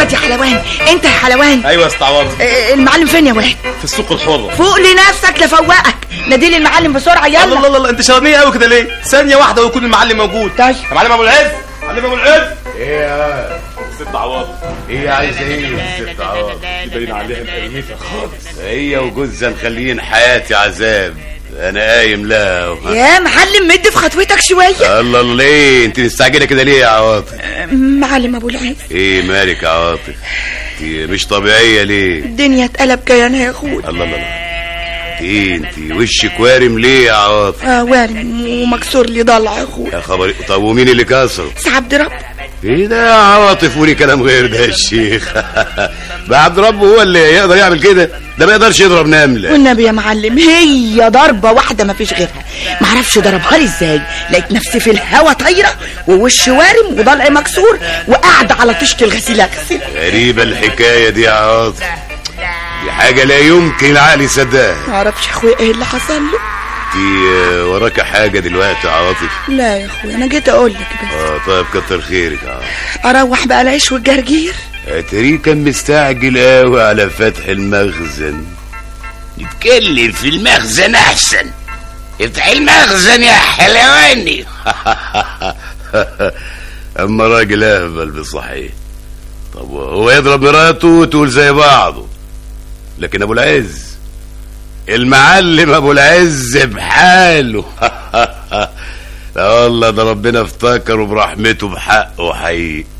واد يا حلوان انت يا حلوان ايوه يا استعوض آه، المعلم فين يا واد في السوق الحر فوق لنفسك لفوقك ناديلي المعلم بسرعه الله يلا الله الله انت شرانيه قوي كده ليه ثانيه واحده ويكون المعلم موجود طيب يا معلم ابو العز معلم ابو العز ايه يا ست عوض ايه عايز ايه الست عوض باين عليها مقرمشه خالص هي وجوزها مخليين حياتي عذاب انا قايم لها يا معلم مد في خطوتك شويه الله الله ليه انت مستعجله كده ليه يا عواطف آه، معلم ابو العز ايه مالك يا عواطف انت مش طبيعيه ليه الدنيا اتقلب كيانها يا اخويا الله الله الله انت ايه انت وشك وارم ليه يا عواطف اه وارم ومكسور لي ضلع يا اخويا يا خبر طب ومين اللي كسره بس عبد رب ايه ده يا عواطف ولي كلام غير ده يا شيخ بقى عبد ربه هو اللي يقدر يعمل كده ده ما يقدرش يضرب نمله والنبي يا معلم هي ضربة واحدة ما فيش غيرها معرفش ضربها لي ازاي لقيت نفسي في الهوا طايرة ووش وارم وضلع مكسور وقاعدة على طشت الغسيل اغسل غريبه الحكايه دي يا عواطف دي حاجه لا يمكن العقل يصدقها معرفش يا اخويا ايه اللي حصل له انت آه، وراك حاجه دلوقتي يا عواطف لا يا اخويا انا جيت اقول لك بس اه طيب كتر خيرك يا عواطف اروح بقى العيش والجرجير اتري كان مستعجل قوي على فتح المخزن نتكلم في المخزن احسن افتح المخزن يا حلواني اما راجل اهبل بصحيح طب هو يضرب مراته وتقول زي بعضه لكن ابو العز المعلم ابو العز بحاله لا والله ده ربنا افتكره برحمته بحقه حقيقي